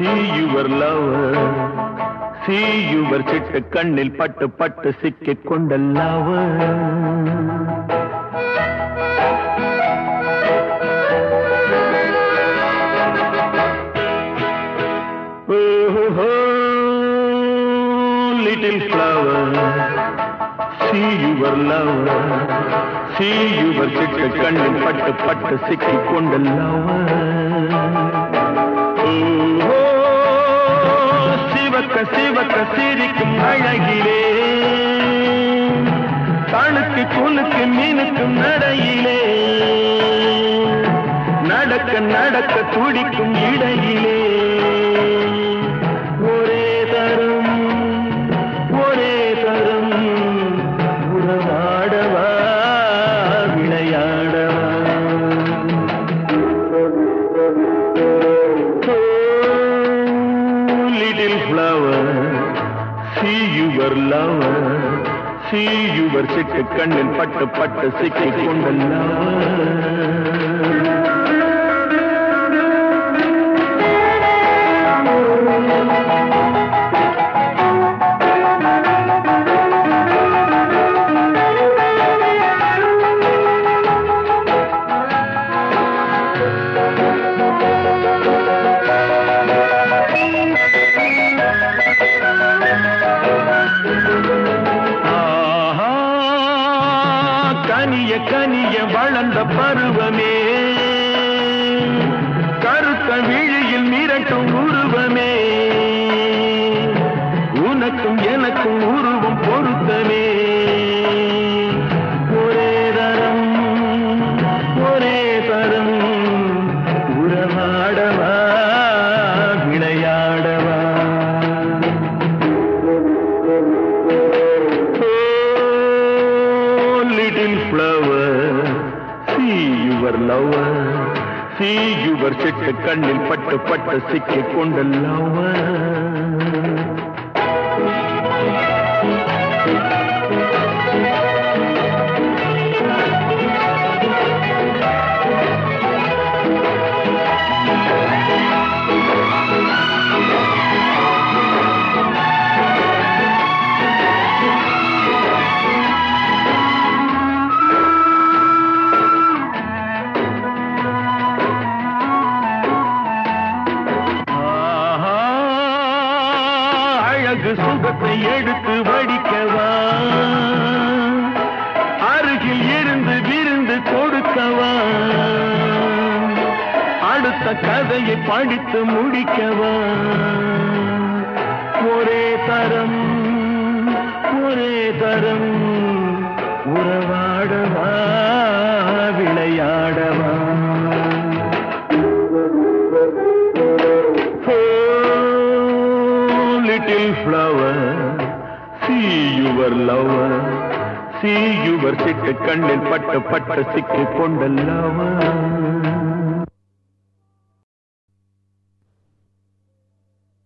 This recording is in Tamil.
see your lover see your சிட்டு கண்ணில் பட்டு பட்டு சிக்கிக் கொண்ட lover Oh, little flower, see your lover, see your சிட்டு கண்ணில் பட்டு பட்டு சிக்கிக் கொண்ட lover. ஓஹோ, சிவக்க சிவக்க சிரிக்கும் அழகிலே தணுக்கு குலுக்கு மீனுக்கும் நடையிலே நடக்க நடக்க துடிக்கும் இடையிலே ஒரே தரும் ஒரே தரும் உறவாடவா விளையாடவா Oh, little flower, see your lover, see your சிட்டு கண்ணில் பட்டு பட்டு சிக்கிக் கொண்ட lover. ஆஹா, கனிய கனிய வளர்ந்த பருவமே கருத்த விழியில் மிரட்டும் உருவமே உனக்கும் எனக்கும் உருவம் பொருத்தமே ஒரே தரம் ஒரே தரம் உறவாடவா விளையாடவா Oh, little flower, see your lover, see your சிட்டு கண்ணில் பட்டு பட்டு சிக்கிக் கொண்ட lover. ஆஹா, அழகு சுகத்தை எடுத்து வடிக்கவா அருகில் இருந்து விருந்து கொடுக்கவா அடுத்த கதையை படித்து முடிக்கவா ஒரே தரம் ஒரே தரம் உறவாடவா விளையாடவா Oh, little flower, see your lover, see your சிட்டு கண்ணில் பட்டு பட்டு சிக்கிக் கொண்ட lover.